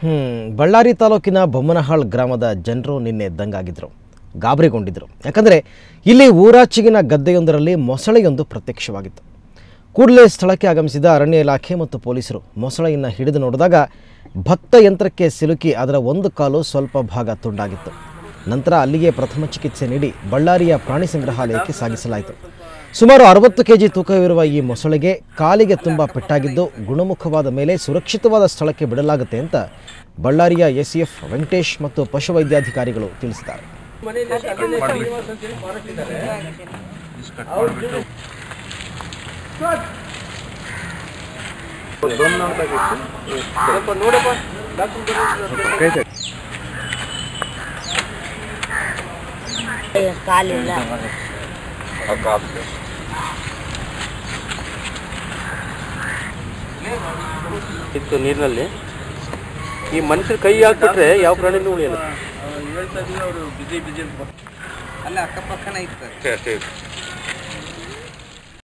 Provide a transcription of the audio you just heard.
ಹ್ಮ್, ಬಳ್ಳಾರಿ ತಾಲೂಕಿನ ಬೊಮ್ಮನಹಾಳ್ ಗ್ರಾಮದ ಜನರು ನಿನ್ನೆ ದಂಗಾಗಿದ್ದರು ಗಾಬರಿಗೊಂಡಿದ್ದರು ಯಾಕಂದರೆ ಇಲ್ಲಿ ಊರಾಚೆಗಿನ ಗದ್ದೆಯೊಂದರಲ್ಲಿ ಮೊಸಳೆಯೊಂದು ಪ್ರತ್ಯಕ್ಷವಾಗಿತ್ತು ಕೂಡಲೇ ಸ್ಥಳಕ್ಕೆ ಆಗಮಿಸಿದ ಅರಣ್ಯ ಇಲಾಖೆ ಮತ್ತು ಪೊಲೀಸರು ಮೊಸಳೆಯನ್ನು ಹಿಡಿದು ನೋಡಿದಾಗ ಭತ್ತ ಯಂತ್ರಕ್ಕೆ ಸಿಲುಕಿ ಅದರ ಒಂದು ಕಾಲು ಸ್ವಲ್ಪ ಭಾಗ ತುಂಡಾಗಿತ್ತು ನಂತರ ಅಲ್ಲಿಗೆ ಪ್ರಥಮ ಚಿಕಿತ್ಸೆ ನೀಡಿ ಬಳ್ಳಾರಿಯ ಪ್ರಾಣಿ ಸಂಗ್ರಹಾಲಯಕ್ಕೆ ಸಾಗಿಸಲಾಯಿತು ಸುಮಾರು ಅರವತ್ತು ಕೆಜಿ ತೂಕವಿರುವ ಈ ಮೊಸಳೆಗೆ ಕಾಲಿಗೆ ತುಂಬ ಪೆಟ್ಟಾಗಿದ್ದು ಗುಣಮುಖವಾದ ಮೇಲೆ ಸುರಕ್ಷಿತವಾದ ಸ್ಥಳಕ್ಕೆ ಬಿಡಲಾಗುತ್ತೆ ಅಂತ ಬಳ್ಳಾರಿಯ ಎಸಿಎಫ್ ವೆಂಕಟೇಶ್ ಮತ್ತು ಪಶುವೈದ್ಯಾಧಿಕಾರಿಗಳು ತಿಳಿಸಿದ್ದಾರೆ ಕಾಲಿಲ್ಲ ಇತ್ತು ನೀರಿನಲ್ಲಿ ಈ ಮನುಷ್ಯರ ಕೈ ಹಾಕ್ಬಿಟ್ರೆ ಯಾವ ಪ್ರಾಣಿನೂ ಉಳಿಯಲ್ಲ ಹೇಳ್ತಾ ಇದ್ದೀವಿ ಅವರು ಬಿಜಿ ಬಿಜಿ ಅಲ್ಲ ಅಕ್ಕಪಕ್ಕನ ಇತ್ತು ಅಷ್ಟೇ ಅಷ್ಟೇ